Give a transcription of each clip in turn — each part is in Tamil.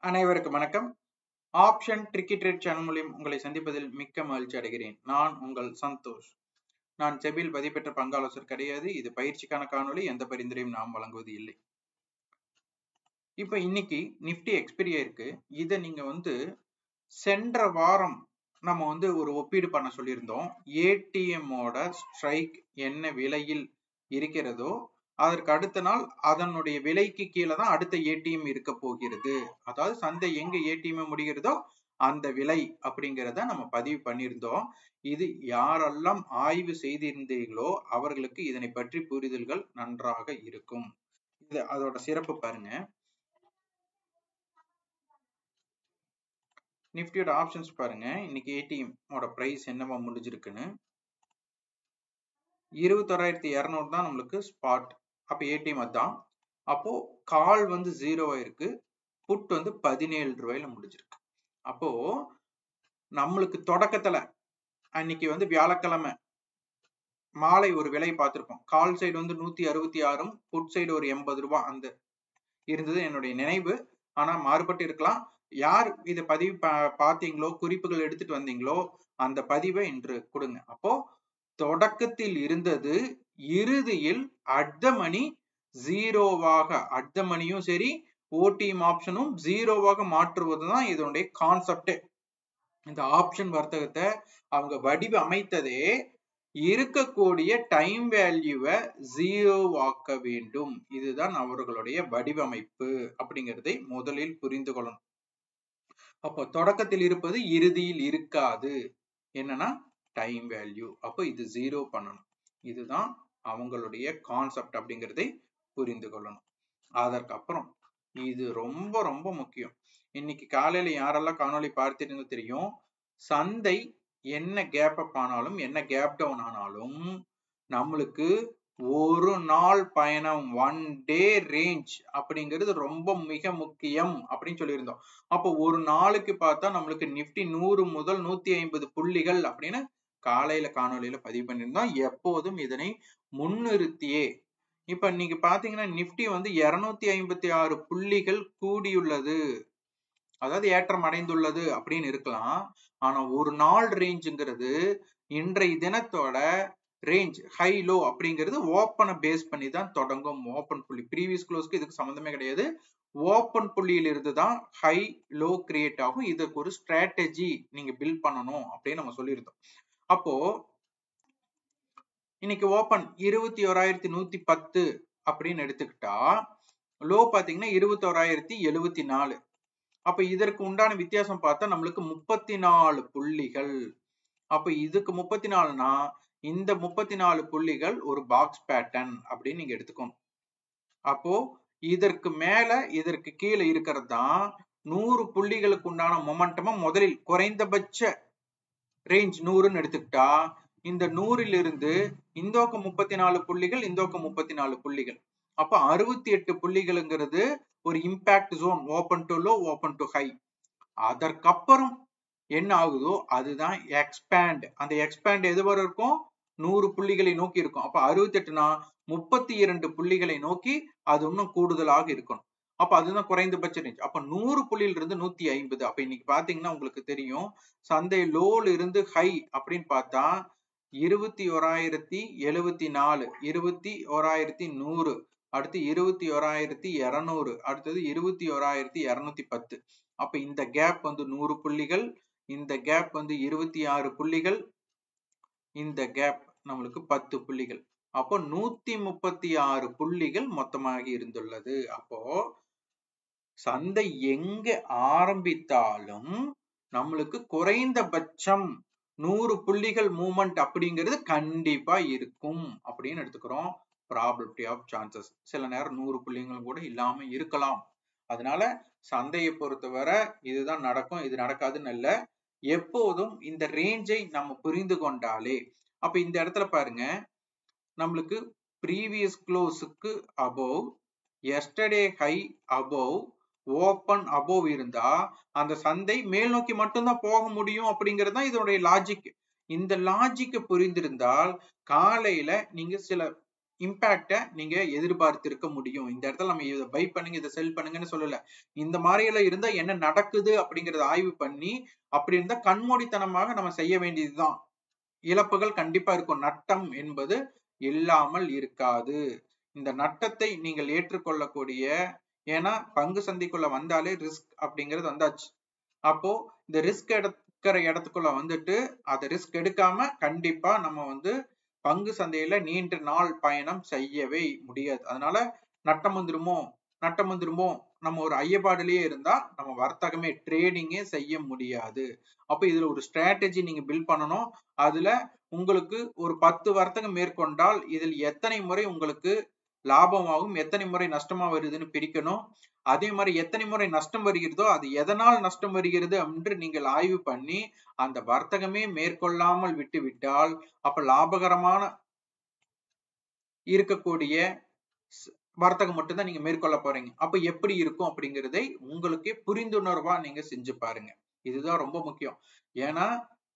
அனைவருக்கும் வணக்கம் ஆப்ஷன் ட்ரிக்கி ட்ரேட் சேனல் மூலியம் உங்களை சந்திப்பதில் மிக்க மகிழ்ச்சி அடைகிறேன் நான் உங்கள் சந்தோஷ் நான் செபில் பதிப்பெற்ற பங்காலோசர் கிடையாது இது பயிற்சிக்கான காணொளி எந்த பரிந்துரையும் நாம் வழங்குவது இல்லை இப்ப இன்னைக்கு நிப்டி எக்ஸ்பிரி இருக்கு இதை நீங்க வந்து சென்ற வாரம் நம்ம வந்து ஒரு ஒப்பீடு பண்ண சொல்லியிருந்தோம் ஏடிஎம்மோட ஸ்ட்ரைக் என்ன விலையில் இருக்கிறதோ அதற்கு அடுத்த நாள் அதனுடைய விலைக்கு கீழே தான் அடுத்த ஏடிஎம் இருக்க போகிறது அதாவது சந்தை எங்க ஏடிஎம் முடிகிறதோ அந்த விலை அப்படிங்கிறத நம்ம பதிவு பண்ணியிருந்தோம் இது யாரெல்லாம் ஆய்வு செய்திருந்தீர்களோ அவர்களுக்கு இதனை பற்றி புரிதல்கள் நன்றாக இருக்கும் இது அதோட சிறப்பு பாருங்க நிப்டியோட ஆப்ஷன்ஸ் பாருங்க இன்னைக்கு ஏடிஎம் ஓட பிரைஸ் என்னவா முடிஞ்சிருக்குன்னு இருபத்தொராயிரத்தி இரநூறு தான் நம்மளுக்கு ஸ்பாட் அப்போ ஏடிஎம் அதான் அப்போ கால் வந்து ஜீரோவா இருக்கு புட் வந்து பதினேழு ரூபாயில முடிஞ்சிருக்கு அப்போ நம்மளுக்கு தொடக்கத்துல அன்னைக்கு வந்து வியாழக்கிழமை மாலை ஒரு விலை பார்த்திருக்கோம் கால் சைடு வந்து நூத்தி அறுபத்தி ஆறும் புட் சைடு ஒரு எண்பது ரூபாய் அந்த இருந்தது என்னுடைய நினைவு ஆனா மாறுபட்டு இருக்கலாம் யார் இதை பதிவு பார்த்தீங்களோ குறிப்புகள் எடுத்துட்டு வந்தீங்களோ அந்த பதிவை இன்று கொடுங்க அப்போ தொடக்கத்தில் இருந்தது இறுதியில் அட் த மணி ஜீரோவாக அட் த மணியும் சரி ஓடிஎம் ஆப்ஷனும் ஜீரோவாக மாற்றுவதுதான் இதனுடைய கான்செப்ட் இந்த ஆப்ஷன் வர்த்தகத்தை அவங்க வடிவ அமைத்ததே இருக்கக்கூடிய டைம் வேல்யூவை ஜீரோவாக்க வேண்டும் இதுதான் அவர்களுடைய வடிவமைப்பு அப்படிங்கிறதை முதலில் புரிந்து கொள்ளணும் அப்போ தொடக்கத்தில் இருப்பது இறுதியில் இருக்காது என்னன்னா டைம் வேல்யூ அப்போ இது ஜீரோ பண்ணணும் இதுதான் அவங்களுடைய கான்செப்ட் அப்படிங்கிறதை புரிந்து கொள்ளணும் அதற்கப்புறம் இது ரொம்ப ரொம்ப முக்கியம் இன்னைக்கு காலையில யாரெல்லாம் காணொலி பார்த்திருந்தோ தெரியும் சந்தை என்ன கேப் அப் ஆனாலும் என்ன கேப் டவுன் ஆனாலும் நம்மளுக்கு ஒரு நாள் பயணம் ஒன் டே ரேஞ்ச் அப்படிங்கிறது ரொம்ப மிக முக்கியம் அப்படின்னு சொல்லியிருந்தோம் அப்போ ஒரு நாளுக்கு பார்த்தா நம்மளுக்கு நிப்டி நூறு முதல் நூத்தி ஐம்பது புள்ளிகள் அப்படின்னு காலையில காணொலியில பதிவு பண்ணியிருந்தோம் எப்போதும் இதனை முன்னிறுத்தியே இப்ப நீங்க பாத்தீங்கன்னா நிப்டி வந்து இருநூத்தி ஐம்பத்தி ஆறு புள்ளிகள் கூடியுள்ளது அதாவது ஏற்றம் அடைந்துள்ளது அப்படின்னு இருக்கலாம் ஆனா ஒரு நாள் ரேஞ்சுங்கிறது இன்றைய தினத்தோட ரேஞ்ச் ஹை லோ அப்படிங்கிறது ஓப்பனை பேஸ் பண்ணி தான் தொடங்கும் ஓப்பன் புள்ளி ப்ரீவியஸ் க்ளோஸ்க்கு இதுக்கு சம்மந்தமே கிடையாது ஓப்பன் புள்ளியில் இருந்து தான் ஹை லோ கிரியேட் ஆகும் இதுக்கு ஒரு ஸ்ட்ராட்டஜி நீங்க பில்ட் பண்ணணும் அப்படின்னு நம்ம சொல்லியிருந்தோம் அப்போ இன்னைக்கு ஓப்பன் இருபத்தி ஓராயிரத்தி நூத்தி பத்து அப்படின்னு எடுத்துக்கிட்டா லோ பாத்தீங்கன்னா இருபத்தி ஓராயிரத்தி எழுவத்தி நாலு அப்ப இதற்கு உண்டான வித்தியாசம் பார்த்தா நம்மளுக்கு முப்பத்தி நாலு புள்ளிகள் அப்ப இதுக்கு முப்பத்தி நாலுனா இந்த முப்பத்தி நாலு புள்ளிகள் ஒரு பாக்ஸ் பேட்டர்ன் அப்படின்னு நீங்க எடுத்துக்கணும் அப்போ இதற்கு மேல இதற்கு கீழே இருக்கிறது தான் நூறு புள்ளிகளுக்கு உண்டான மொமெண்டமா முதலில் குறைந்தபட்ச ரேஞ்ச் நூறுன்னு எடுத்துக்கிட்டா இந்த நூறில் இருந்து இந்தோக்க முப்பத்தி நாலு புள்ளிகள் இந்தோக்க முப்பத்தி நாலு புள்ளிகள் அப்ப அறுபத்தி எட்டு புள்ளிகளுங்கிறது ஒரு impact zone open to low open to high அதற்கப்புறம் என்ன ஆகுதோ அதுதான் எக்ஸ்பேண்ட் அந்த எக்ஸ்பேண்ட் எது வரை இருக்கும் நூறு புள்ளிகளை நோக்கி இருக்கும் அப்ப அறுபத்தி எட்டுனா முப்பத்தி இரண்டு புள்ளிகளை நோக்கி அது இன்னும் கூடுதலாக இருக்கணும் அப்ப அதுதான் குறைந்தபட்ச ரேஞ்ச் அப்ப நூறு புள்ளியில இருந்து நூத்தி ஐம்பது அப்ப இன்னைக்கு பாத்தீங்கன்னா உங்களுக்கு தெரியும் சந்தை லோல இருந்து ஹை அப்படின்னு பார்த்தா இருபத்தி ஓராயிரத்தி எழுவத்தி நாலு இருபத்தி ஓராயிரத்தி நூறு அடுத்து இருபத்தி ஓராயிரத்தி இருநூறு அடுத்தது இருபத்தி ஓராயிரத்தி இருநூத்தி பத்து அப்ப இந்த கேப் வந்து நூறு புள்ளிகள் இந்த கேப் வந்து இருபத்தி ஆறு புள்ளிகள் இந்த கேப் நம்மளுக்கு பத்து புள்ளிகள் அப்போ நூத்தி முப்பத்தி ஆறு புள்ளிகள் மொத்தமாக இருந்துள்ளது அப்போ சந்தை எங்க ஆரம்பித்தாலும் நம்மளுக்கு குறைந்தபட்சம் நூறு புள்ளிகள் மூமெண்ட் அப்படிங்கிறது கண்டிப்பா இருக்கும் அப்படின்னு எடுத்துக்கிறோம் ப்ராபபிலிட்டி ஆஃப் சான்சஸ் சில நேரம் நூறு புள்ளிகள் கூட இல்லாம இருக்கலாம் அதனால சந்தையை பொறுத்தவரை இதுதான் நடக்கும் இது நடக்காதுன்னு இல்ல எப்போதும் இந்த ரேஞ்சை நம்ம புரிந்து கொண்டாலே அப்ப இந்த இடத்துல பாருங்க நம்மளுக்கு ப்ரீவியஸ் க்ளோஸுக்கு above yesterday high above open above இருந்தா அந்த சந்தை மேல் நோக்கி மட்டும்தான் போக முடியும் அப்படிங்கிறது தான் இதனுடைய லாஜிக் இந்த லாஜிக்கை புரிந்திருந்தால் காலையில நீங்க சில இம்பாக்ட நீங்க எதிர்பார்த்திருக்க முடியும் இந்த இடத்துல நம்ம இதை பை பண்ணுங்க இதை செல் பண்ணுங்கன்னு சொல்லல இந்த மாதிரி எல்லாம் இருந்தா என்ன நடக்குது அப்படிங்கறத ஆய்வு பண்ணி அப்படி இருந்தா கண்மூடித்தனமாக நம்ம செய்ய வேண்டியதுதான் இழப்புகள் கண்டிப்பா இருக்கும் நட்டம் என்பது இல்லாமல் இருக்காது இந்த நட்டத்தை நீங்கள் ஏற்றுக்கொள்ளக்கூடிய ஏன்னா பங்கு சந்தைக்குள்ள வந்தாலே ரிஸ்க் அப்படிங்கிறது வந்தாச்சு அப்போ இந்த ரிஸ்க் எடுக்கிற இடத்துக்குள்ள வந்துட்டு அதை ரிஸ்க் எடுக்காம கண்டிப்பா நம்ம வந்து பங்கு சந்தையில நீண்ட நாள் பயணம் செய்யவே முடியாது அதனால நட்டம் வந்துருமோ நட்டம் வந்துருமோ நம்ம ஒரு ஐயப்பாடுலயே இருந்தா நம்ம வர்த்தகமே ட்ரேடிங்கே செய்ய முடியாது அப்ப இதுல ஒரு ஸ்ட்ராட்டஜி நீங்க பில்ட் பண்ணணும் அதுல உங்களுக்கு ஒரு பத்து வர்த்தகம் மேற்கொண்டால் இதில் எத்தனை முறை உங்களுக்கு லாபமாகும் எத்தனை முறை நஷ்டமா வருதுன்னு பிரிக்கணும் அதே மாதிரி எத்தனை முறை நஷ்டம் வருகிறதோ அது எதனால் நஷ்டம் வருகிறது என்று நீங்கள் ஆய்வு பண்ணி அந்த வர்த்தகமே மேற்கொள்ளாமல் விட்டு விட்டால் அப்ப லாபகரமான இருக்கக்கூடிய வர்த்தகம் மட்டும்தான் நீங்க மேற்கொள்ள போறீங்க அப்ப எப்படி இருக்கும் அப்படிங்கிறதை உங்களுக்கே புரிந்துணர்வா நீங்க செஞ்சு பாருங்க இதுதான் ரொம்ப முக்கியம் ஏன்னா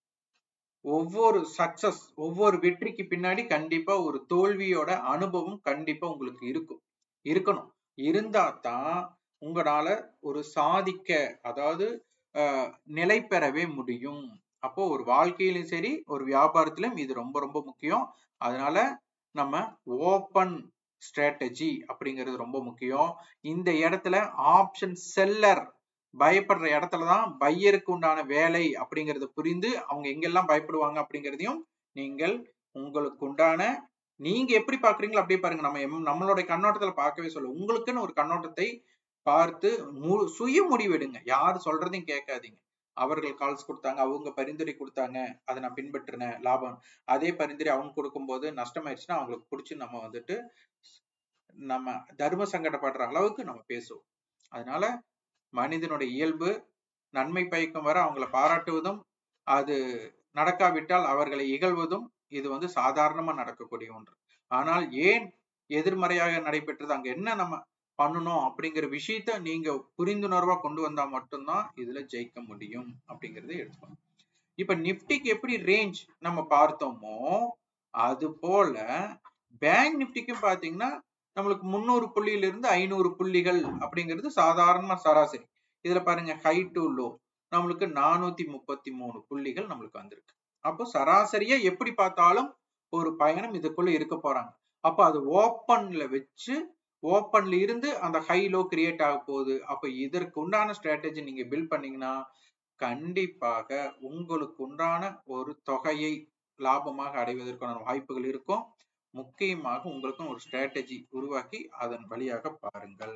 ஒவ்வொரு சக்சஸ் ஒவ்வொரு வெற்றிக்கு பின்னாடி கண்டிப்பா ஒரு தோல்வியோட அனுபவம் கண்டிப்பா உங்களுக்கு இருக்கும் இருக்கணும் இருந்தா தான் உங்களால ஒரு சாதிக்க அதாவது நிலை பெறவே முடியும் அப்போ ஒரு வாழ்க்கையிலும் சரி ஒரு வியாபாரத்திலும் இது ரொம்ப ரொம்ப முக்கியம் அதனால நம்ம ஓப்பன் ஸ்ட்ராட்டஜி அப்படிங்கிறது ரொம்ப முக்கியம் இந்த இடத்துல ஆப்ஷன் செல்லர் பயப்படுற இடத்துலதான் பையருக்கு உண்டான வேலை அப்படிங்கறத புரிந்து அவங்க எங்கெல்லாம் பயப்படுவாங்க அப்படிங்கிறதையும் நீங்கள் உங்களுக்கு உண்டான நீங்க எப்படி பாக்குறீங்களோ அப்படியே பாருங்க நம்ம நம்மளுடைய கண்ணோட்டத்துல பார்க்கவே சொல்ல உங்களுக்குன்னு ஒரு கண்ணோட்டத்தை பார்த்து மு சுய முடிவெடுங்க யார் சொல்றதையும் கேட்காதீங்க அவர்கள் கால்ஸ் கொடுத்தாங்க அவங்க பரிந்துரை கொடுத்தாங்க அதை நான் பின்பற்றினேன் லாபம் அதே பரிந்துரை அவங்க கொடுக்கும்போது நஷ்டமாயிடுச்சுன்னா அவங்களுக்கு பிடிச்சி நம்ம வந்துட்டு நம்ம தர்ம சங்கடப்படுற அளவுக்கு நம்ம பேசுவோம் அதனால மனிதனுடைய இயல்பு நன்மை பயக்கும் வர அவங்கள பாராட்டுவதும் அது நடக்காவிட்டால் அவர்களை இகழ்வதும் இது வந்து சாதாரணமா நடக்கக்கூடிய ஒன்று ஆனால் ஏன் எதிர்மறையாக நடைபெற்றது அங்க என்ன நம்ம பண்ணணும் அப்படிங்கிற விஷயத்த நீங்க புரிந்துணர்வா கொண்டு வந்தா மட்டும்தான் இதுல ஜெயிக்க முடியும் அப்படிங்கறத எடுத்துக்கணும் இப்ப நிப்டிக்கு எப்படி ரேஞ்ச் நம்ம பார்த்தோமோ அது போல பேங்க் நிப்டிக்கும் பாத்தீங்கன்னா நம்மளுக்கு முந்நூறு புள்ளியில இருந்து ஐநூறு புள்ளிகள் அப்படிங்கிறது சாதாரண சராசரி இதுல பாருங்க ஹை டு லோ நம்மளுக்கு நானூத்தி முப்பத்தி மூணு புள்ளிகள் நம்மளுக்கு வந்திருக்கு அப்போ சராசரியா எப்படி பார்த்தாலும் ஒரு பயணம் இதுக்குள்ள இருக்க போறாங்க அப்ப அது ஓப்பன்ல வச்சு ஓப்பன்ல இருந்து அந்த ஹை லோ கிரியேட் ஆக போகுது அப்ப இதற்கு உண்டான ஸ்ட்ராட்டஜி நீங்க பில்ட் பண்ணீங்கன்னா கண்டிப்பாக உங்களுக்கு உண்டான ஒரு தொகையை லாபமாக அடைவதற்கான வாய்ப்புகள் இருக்கும் முக்கியமாக உங்களுக்கும் ஒரு ஸ்ட்ராட்டஜி உருவாக்கி அதன் வழியாக பாருங்கள்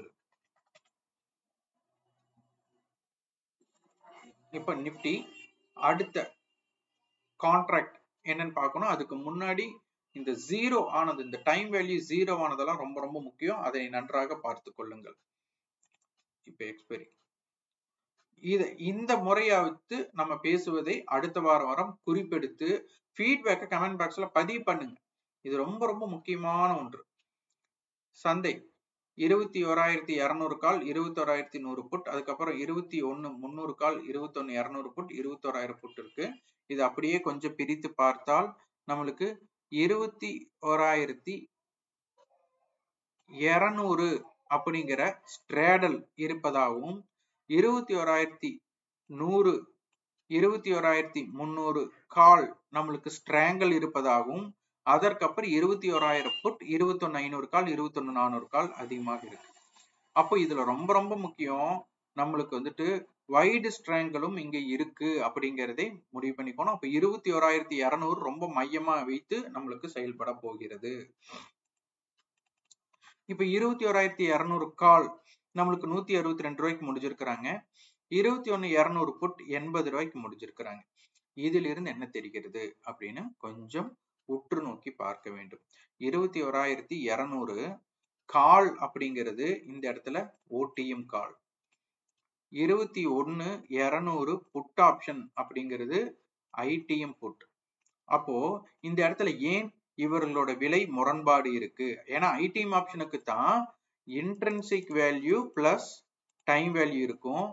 இப்ப நிப்டி அடுத்த கான்ட்ராக்ட் என்னன்னு பார்க்கணும் அதுக்கு முன்னாடி இந்த ஜீரோ ஆனது இந்த டைம் வேல்யூ ஜீரோ ஆனதெல்லாம் ரொம்ப ரொம்ப முக்கியம் அதை நன்றாக பார்த்து கொள்ளுங்கள் இப்ப எக்ஸ்பெரி இத இந்த முறையாவது நம்ம பேசுவதை அடுத்த வாரம் வாரம் குறிப்பெடுத்து ஃபீட்பேக்கை கமெண்ட் பாக்ஸ்ல பதிவு பண்ணுங்க இது ரொம்ப ரொம்ப முக்கியமான ஒன்று சந்தை இருபத்தி ஓராயிரத்தி இரநூறு கால் இருபத்தி ஓராயிரத்தி நூறு புட் அதுக்கப்புறம் இருபத்தி ஒன்னு முந்நூறு கால் இருபத்தி ஒன்னு இரநூறு புட் இருபத்தி ஓராயிரம் புட் இருக்கு இது அப்படியே கொஞ்சம் பிரித்து பார்த்தால் நம்மளுக்கு இருபத்தி ஓராயிரத்தி இருநூறு அப்படிங்கிற ஸ்ட்ரேடல் இருப்பதாகவும் இருபத்தி ஓராயிரத்தி நூறு இருபத்தி ஓராயிரத்தி முந்நூறு கால் நம்மளுக்கு ஸ்ட்ராங்கல் இருப்பதாகவும் அதற்கப்புறம் இருபத்தி ஓராயிரம் புட் இருபத்தி ஒன்னு ஐநூறு கால் இருபத்தி ஒன்னு நானூறு கால் அதிகமாக இருக்கு அப்போ இதுல ரொம்ப ரொம்ப முக்கியம் நம்மளுக்கு வந்துட்டு வைடு ஸ்ட்ராங்கலும் இங்க இருக்கு அப்படிங்கிறதை முடிவு பண்ணிக்கணும் அப்ப இருபத்தி ஓராயிரத்தி இருநூறு ரொம்ப மையமா வைத்து நம்மளுக்கு செயல்பட போகிறது இப்ப இருபத்தி ஓராயிரத்தி இருநூறு கால் நம்மளுக்கு நூத்தி அறுபத்தி ரெண்டு ரூபாய்க்கு முடிஞ்சிருக்கிறாங்க இருபத்தி ஒன்னு இருநூறு புட் எண்பது ரூபாய்க்கு முடிஞ்சிருக்கிறாங்க இதில் இருந்து என்ன தெரிகிறது அப்படின்னு கொஞ்சம் உற்று நோக்கி பார்க்க வேண்டும் இருபத்தி ஓராயிரத்தி இருநூறு கால் அப்படிங்கிறது இந்த இடத்துல ஓடிஎம் கால் இருபத்தி ஒன்னு இருநூறு புட் ஆப்ஷன் அப்படிங்கிறது ஐடிஎம் புட் அப்போ இந்த இடத்துல ஏன் இவர்களோட விலை முரண்பாடு இருக்கு ஏன்னா ஐடிஎம் ஆப்ஷனுக்கு தான் intrinsic value plus time value இருக்கும்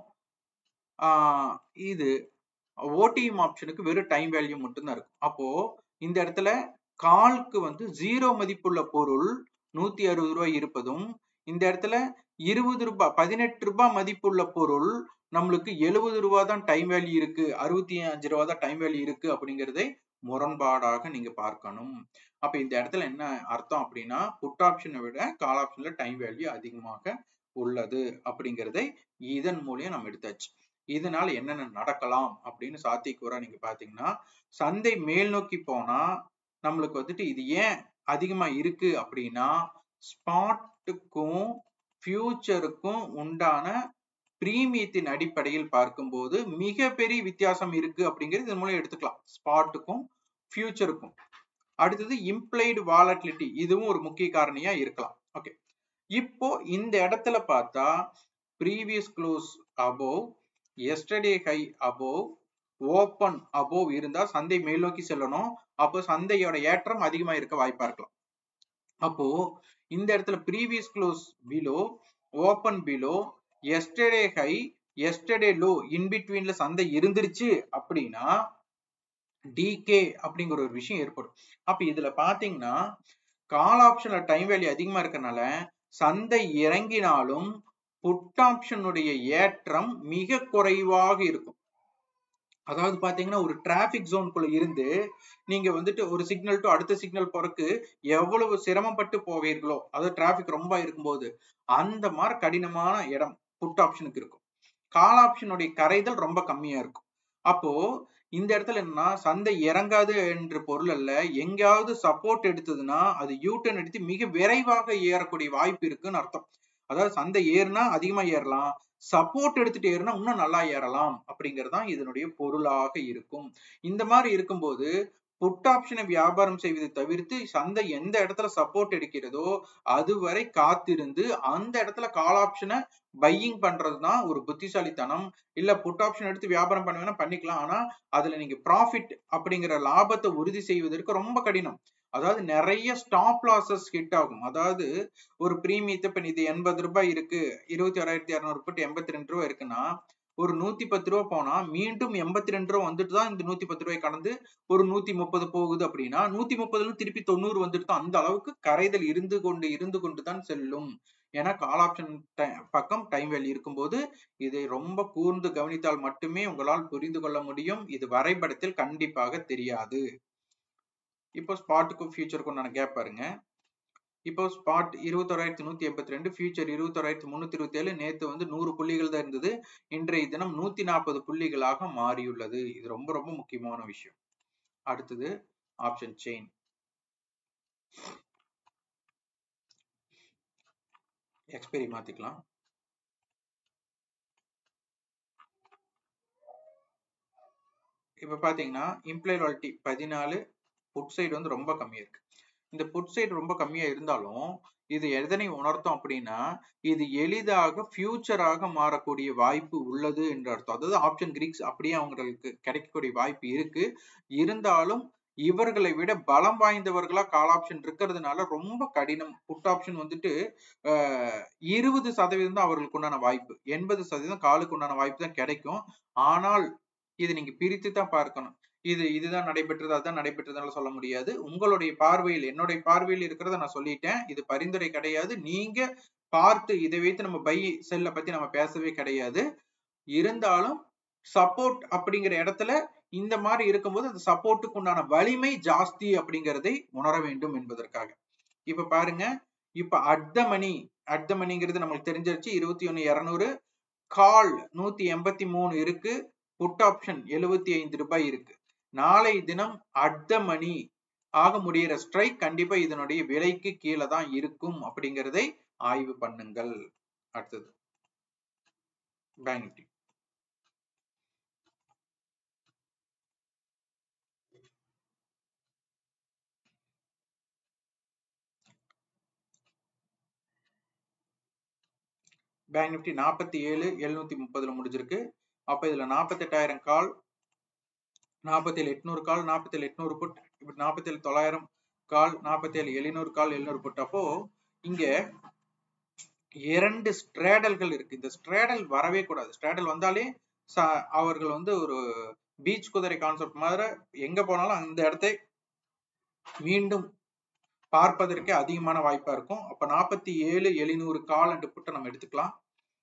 இது ஓடிஎம் ஆப்ஷனுக்கு வெறும் டைம் வேல்யூ மட்டும்தான் இருக்கும் அப்போ இந்த இடத்துல கால்க்கு வந்து ஜீரோ மதிப்புள்ள பொருள் நூத்தி அறுபது ரூபாய் இருப்பதும் இந்த இடத்துல இருபது ரூபாய் பதினெட்டு ரூபாய் மதிப்புள்ள பொருள் நம்மளுக்கு எழுபது ரூபாய் தான் டைம் வேல்யூ இருக்கு அறுபத்தி அஞ்சு ரூபாய் தான் டைம் வேல்யூ இருக்கு அப்படிங்கறதை முரண்பாடாக நீங்க பார்க்கணும் அப்ப இந்த இடத்துல என்ன அர்த்தம் அப்படின்னா புட் ஆப்ஷனை விட கால் ஆப்ஷன்ல டைம் வேல்யூ அதிகமாக உள்ளது அப்படிங்கறதை இதன் மூலியம் நம்ம எடுத்தாச்சு இதனால என்னென்ன நடக்கலாம் அப்படின்னு சாத்தியக்கூறா நீங்க பாத்தீங்கன்னா சந்தை மேல் நோக்கி போனா நம்மளுக்கு வந்துட்டு இது ஏன் அதிகமா இருக்கு அப்படின்னா ஸ்பாட்டுக்கும் ஃபியூச்சருக்கும் உண்டான பிரீமியத்தின் அடிப்படையில் பார்க்கும்போது மிகப்பெரிய வித்தியாசம் இருக்கு அப்படிங்கிறது இதன் மூலம் எடுத்துக்கலாம் ஸ்பாட்டுக்கும் ஃபியூச்சருக்கும் அடுத்தது இம்ப்ளைடு வாலட்டிலிட்டி இதுவும் ஒரு முக்கிய காரணியா இருக்கலாம் ஓகே இப்போ இந்த இடத்துல பார்த்தா previous close above yesterday high above open above இருந்தா சந்தை மேல் நோக்கி செல்லணும் அப்போ சந்தையோட ஏற்றம் அதிகமா இருக்க வாய்ப்பா இருக்கலாம் அப்போ இந்த இடத்துல previous close below open below yesterday high yesterday low இன்பிட்வீன்ல சந்தை இருந்துருச்சு அப்படின்னா டிகே அப்படிங்கிற ஒரு விஷயம் ஏற்படும் அப்ப இதுல பாத்தீங்கன்னா கால் ஆப்ஷன்ல டைம் வேல்யூ அதிகமா இருக்கறனால சந்தை இறங்கினாலும் புட் ஆப்ஷனுடைய ஏற்றம் மிக குறைவாக இருக்கும் அதாவது பாத்தீங்கன்னா ஒரு டிராபிக் ஜோனுக்குள்ள இருந்து நீங்க வந்துட்டு ஒரு சிக்னல் டு அடுத்த சிக்னல் போறக்கு எவ்வளவு சிரமப்பட்டு போவீர்களோ அதாவது டிராபிக் ரொம்ப இருக்கும்போது அந்த மாதிரி கடினமான இடம் புட் ஆப்ஷனுக்கு இருக்கும் கால் ஆப்ஷனுடைய கரைதல் ரொம்ப கம்மியா இருக்கும் அப்போ இந்த இடத்துல என்னன்னா சந்தை இறங்காது என்ற பொருள் அல்ல எங்கேயாவது சப்போர்ட் எடுத்ததுன்னா அது யூட்டன் எடுத்து மிக விரைவாக ஏறக்கூடிய வாய்ப்பு இருக்குன்னு அர்த்தம் அதாவது சந்தை ஏறுனா அதிகமா ஏறலாம் சப்போர்ட் எடுத்துட்டு ஏறுனா இன்னும் நல்லா ஏறலாம் அப்படிங்கிறது தான் இதனுடைய பொருளாக இருக்கும் இந்த மாதிரி இருக்கும்போது புட் ஆப்ஷனை வியாபாரம் செய்வதை தவிர்த்து சந்தை எந்த இடத்துல சப்போர்ட் எடுக்கிறதோ அதுவரை காத்திருந்து அந்த இடத்துல கால் ஆப்ஷனை பையிங் பண்றதுதான் ஒரு புத்திசாலித்தனம் இல்ல புட் ஆப்ஷன் எடுத்து வியாபாரம் பண்ணுவேன்னா பண்ணிக்கலாம் ஆனா அதுல நீங்க ப்ராஃபிட் அப்படிங்கிற லாபத்தை உறுதி செய்வதற்கு ரொம்ப கடினம் அதாவது நிறைய ஸ்டாப் லாசஸ் ஹிட் ஆகும் அதாவது ஒரு பிரீமியத்தை இப்ப இது எண்பது ரூபாய் இருக்கு இருபத்தி ஓராயிரத்தி இரநூறு போட்டு எண்பத்தி ரெண்டு ரூபாய் இருக்குன்னா ஒரு நூத்தி பத்து ரூபா போனா மீண்டும் எண்பத்தி ரெண்டு ரூபா வந்துட்டு தான் இந்த நூத்தி பத்து ரூபாய் கடந்து ஒரு நூத்தி முப்பது போகுது அப்படின்னா நூத்தி முப்பதுல திருப்பி தொண்ணூறு வந்துட்டு தான் அந்த அளவுக்கு கரைதல் இருந்து கொண்டு இருந்து கொண்டு தான் செல்லும் ஏன்னா கால் ஆப்ஷன் பக்கம் டைம் வேல்யூ இருக்கும்போது இதை ரொம்ப கூர்ந்து கவனித்தால் மட்டுமே உங்களால் புரிந்து கொள்ள முடியும் இது வரைபடத்தில் கண்டிப்பாக தெரியாது இப்போ ஸ்பாட்டுக்கும் ஃபியூச்சருக்கும் உண்டான கேப் பாருங்க இப்போ ஸ்பாட் இருபத்தோராயிரத்தி நூத்தி எண்பத்தி ரெண்டு ஃபியூச்சர் இருபத்தோராயிரத்தி முன்னூத்தி இருபத்தி ஏழு நேத்து வந்து நூறு புள்ளிகள் தான் இருந்தது இன்றைய தினம் நூத்தி நாற்பது புள்ளிகளாக மாறியுள்ளது இது ரொம்ப ரொம்ப முக்கியமான விஷயம் அடுத்தது ஆப்ஷன் செயின் எக்ஸ்பைரி மாத்திக்கலாம் இப்ப பாத்தீங்கன்னா இம்ப்ளாய் லால்ட்டி பதினாலு புட் சைடு வந்து ரொம்ப கம்மியா இருக்கு இந்த புட் சைடு ரொம்ப கம்மியா இருந்தாலும் இது எதனை உணர்த்தும் அப்படின்னா இது எளிதாக ஃபியூச்சராக மாறக்கூடிய வாய்ப்பு உள்ளது என்று அர்த்தம் அதாவது ஆப்ஷன் கிரீக்ஸ் அப்படியே அவங்களுக்கு கிடைக்கக்கூடிய வாய்ப்பு இருக்கு இருந்தாலும் இவர்களை விட பலம் வாய்ந்தவர்களா கால் ஆப்ஷன் இருக்கிறதுனால ரொம்ப கடினம் புட் ஆப்ஷன் வந்துட்டு இருபது சதவீதம் தான் அவர்களுக்கு உண்டான வாய்ப்பு எண்பது சதவீதம் காலுக்கு உண்டான வாய்ப்பு தான் கிடைக்கும் ஆனால் இது நீங்க பிரித்து தான் பார்க்கணும் இது இதுதான் நடைபெற்றது அதுதான் நடைபெற்றதுனால சொல்ல முடியாது உங்களுடைய பார்வையில் என்னுடைய பார்வையில் இருக்கிறத நான் சொல்லிட்டேன் இது பரிந்துரை கிடையாது நீங்க பார்த்து இதை வைத்து நம்ம பை செல்ல பத்தி நம்ம பேசவே கிடையாது இருந்தாலும் சப்போர்ட் அப்படிங்கிற இடத்துல இந்த மாதிரி இருக்கும்போது அந்த சப்போர்ட்டுக்கு உண்டான வலிமை ஜாஸ்தி அப்படிங்கிறதை உணர வேண்டும் என்பதற்காக இப்ப பாருங்க இப்ப at the money at the மணிங்கிறது நம்மளுக்கு தெரிஞ்சிருச்சு இருபத்தி ஒன்னு இருநூறு கால் நூத்தி எண்பத்தி மூணு இருக்கு புட் ஆப்ஷன் எழுபத்தி ஐந்து ரூபாய் இருக்கு நாளை தினம் அட் த மணி ஆக முடிகிற ஸ்ட்ரைக் கண்டிப்பா இதனுடைய விலைக்கு கீழே தான் இருக்கும் அப்படிங்கிறதை ஆய்வு பண்ணுங்கள் அடுத்தது பேங்க் நிஃப்டி பேங்க் நிஃப்டி நாற்பத்தி ஏழு எழுநூத்தி முப்பதுல முடிஞ்சிருக்கு அப்ப இதுல நாற்பத்தி எட்டாயிரம் கால் நாற்பத்தி ஏழு எட்நூறு கால் நாற்பத்தி ஏழு எட்நூறு புட் இப்படி நாற்பத்தி ஏழு தொள்ளாயிரம் கால் நாற்பத்தி ஏழு எழுநூறு கால் எழுநூறு புட் அப்போ இங்க இரண்டு ஸ்ட்ரேடல்கள் இருக்கு இந்த ஸ்ட்ரேடல் வரவே கூடாது ஸ்ட்ரேடல் வந்தாலே அவர்கள் வந்து ஒரு பீச் குதிரை கான்செப்ட் மாதிரி எங்க போனாலும் அந்த இடத்தை மீண்டும் பார்ப்பதற்கே அதிகமான வாய்ப்பா இருக்கும் அப்ப நாற்பத்தி ஏழு எழுநூறு கால் அண்டு புட்டை நம்ம எடுத்துக்கலாம்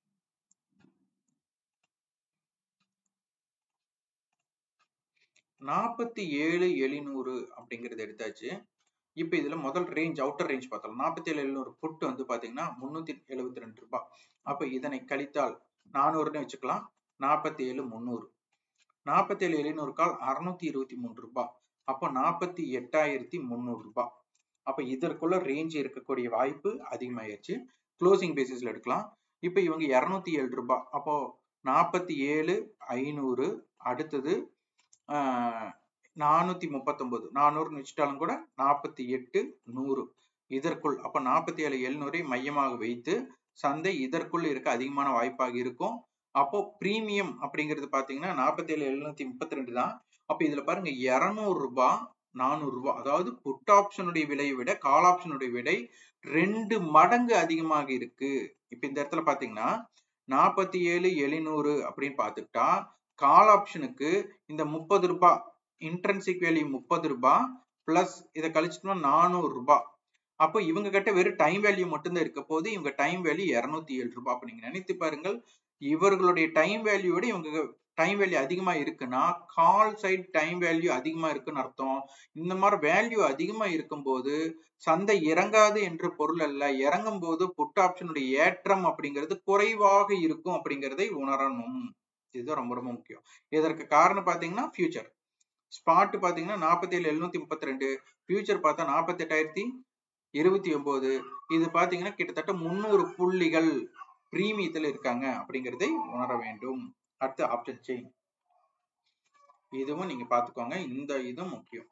நாற்பத்தி ஏழு எழுநூறு அப்படிங்கறது எடுத்தாச்சு இப்ப இதுல முதல் ரேஞ்ச் அவுட்டர் ரேஞ்ச் பார்த்தோம் நாற்பத்தி ஏழு எழுநூறு புட்டு வந்து பாத்தீங்கன்னா முன்னூத்தி எழுபத்தி ரெண்டு ரூபாய் அப்ப இதனை கழித்தால் நானூறுன்னு வச்சுக்கலாம் நாற்பத்தி ஏழு முந்நூறு நாற்பத்தி ஏழு எழுநூறு கால் அறுநூத்தி இருபத்தி மூணு ரூபாய் அப்போ நாற்பத்தி எட்டாயிரத்தி முந்நூறு ரூபாய் அப்ப இதற்குள்ள ரேஞ்ச் இருக்கக்கூடிய வாய்ப்பு அதிகமாயிருச்சு க்ளோசிங் பேசிஸ்ல எடுக்கலாம் இப்ப இவங்க இருநூத்தி ஏழு ரூபாய் அப்போ நாற்பத்தி ஏழு ஐநூறு அடுத்தது நானூத்தி முப்பத்தொன்பது நானூறுன்னு வச்சுட்டாலும் கூட நாற்பத்தி எட்டு நூறு இதற்குள் அப்ப நாற்பத்தி ஏழு எழுநூறை மையமாக வைத்து சந்தை இதற்குள் இருக்க அதிகமான வாய்ப்பாக இருக்கும் அப்போ பிரீமியம் அப்படிங்கிறது பாத்தீங்கன்னா நாற்பத்தி ஏழு எழுநூத்தி முப்பத்தி ரெண்டு தான் அப்ப இதுல பாருங்க இருநூறு ரூபாய் நானூறு ரூபாய் அதாவது புட் ஆப்ஷனுடைய விலையை விட கால் ஆப்ஷனுடைய விலை ரெண்டு மடங்கு அதிகமாக இருக்கு இப்ப இந்த இடத்துல பாத்தீங்கன்னா நாற்பத்தி ஏழு எழுநூறு அப்படின்னு பாத்துக்கிட்டா கால் ஆப்ஷனுக்கு இந்த முப்பது ரூபாய் இன்ட்ரன்சிக் வேல்யூ முப்பது ரூபாய் பிளஸ் இதை கழிச்சிட்டோம்னா நானூறு ரூபாய் அப்போ இவங்க கிட்ட வெறும் டைம் வேல்யூ மட்டும்தான் இருக்க போது இவங்க டைம் வேல்யூ இருநூத்தி ஏழு ரூபாய் அப்ப நீங்க நினைத்து பாருங்கள் இவர்களுடைய டைம் வேல்யூவோட இவங்க டைம் வேல்யூ அதிகமா இருக்குன்னா கால் சைட் டைம் வேல்யூ அதிகமா இருக்குன்னு அர்த்தம் இந்த மாதிரி வேல்யூ அதிகமா இருக்கும்போது சந்தை இறங்காது என்று பொருள் அல்ல இறங்கும் போது புட் ஆப்ஷனுடைய ஏற்றம் அப்படிங்கிறது குறைவாக இருக்கும் அப்படிங்கிறதை உணரணும் இதுதான் ரொம்ப ரொம்ப முக்கியம் இதற்கு காரணம் பாத்தீங்கன்னா ஃபியூச்சர் ஸ்பாட் பாத்தீங்கன்னா நாற்பத்தி ஏழு எழுநூத்தி முப்பத்தி ரெண்டு ஃபியூச்சர் பார்த்தா நாற்பத்தி எட்டாயிரத்தி இருபத்தி ஒன்பது இது பாத்தீங்கன்னா கிட்டத்தட்ட முன்னூறு புள்ளிகள் பிரீமியத்தில் இருக்காங்க அப்படிங்கிறதை உணர வேண்டும் அடுத்து ஆப்ஷன் செயின் இதுவும் நீங்க பாத்துக்கோங்க இந்த இதுவும் முக்கியம்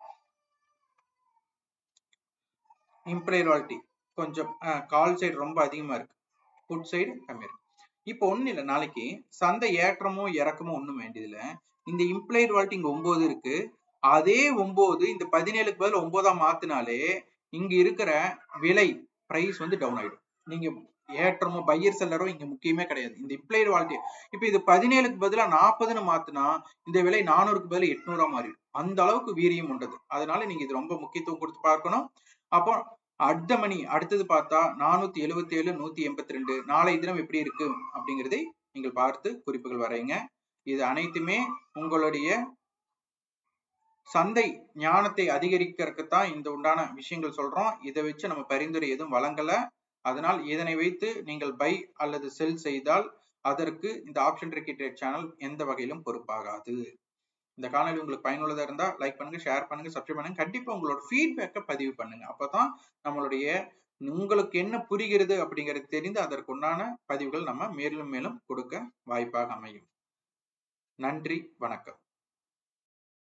இம்ப்ளைட் வாலிட்டி கொஞ்சம் கால் சைடு ரொம்ப அதிகமா இருக்கு புட் சைடு கம்மியா இருக்கு இப்போ ஒண்ணு இல்ல நாளைக்கு சந்தை ஏற்றமோ இறக்கமோ ஒண்ணும் வேண்டியதில்ல இந்த இம்ப்ளைட் வாலிட்டி இங்க ஒன்பது இருக்கு அதே ஒன்பது இந்த பதினேழுக்கு பதில் ஒன்பதா மாத்தினாலே இங்க இருக்கிற விலை பிரைஸ் வந்து டவுன் ஆயிடும் நீங்க ஏற்றமோ பையர் செல்லரோ இங்க முக்கியமே கிடையாது இந்த இம்ப்ளைடு வாலிட்டி இப்ப இது பதினேழுக்கு பதிலா நாற்பதுன்னு மாத்தினா இந்த விலை நானூறுக்கு பதில் எட்நூறா மாறிடும் அந்த அளவுக்கு வீரியம் உண்டது அதனால நீங்க இது ரொம்ப முக்கியத்துவம் கொடுத்து பார்க்கணும் அப்போ அடுத்த மணி அடுத்தது பார்த்தா நானூத்தி எழுபத்தி ஏழு நூத்தி எண்பத்தி ரெண்டு நாளை தினம் எப்படி இருக்கு அப்படிங்கிறதை நீங்கள் பார்த்து குறிப்புகள் வரைங்க இது அனைத்துமே உங்களுடைய சந்தை ஞானத்தை அதிகரிக்கிறதுக்கு இந்த உண்டான விஷயங்கள் சொல்றோம் இதை வச்சு நம்ம பரிந்துரை எதுவும் வழங்கல அதனால் இதனை வைத்து நீங்கள் பை அல்லது செல் செய்தால் அதற்கு இந்த ஆப்ஷன் ட்ரிக்கெட் சேனல் எந்த வகையிலும் பொறுப்பாகாது இந்த காணொலி உங்களுக்கு பயனுள்ளதா இருந்தா லைக் பண்ணுங்க ஷேர் பண்ணுங்க சப்ஸ்கிரைப் பண்ணுங்க கண்டிப்பா உங்களோட ஃபீட்பேக்கை பதிவு பண்ணுங்க அப்பதான் நம்மளுடைய உங்களுக்கு என்ன புரிகிறது அப்படிங்கிறது தெரிந்து அதற்குண்டான பதிவுகள் நம்ம மேலும் மேலும் கொடுக்க வாய்ப்பாக அமையும் நன்றி வணக்கம்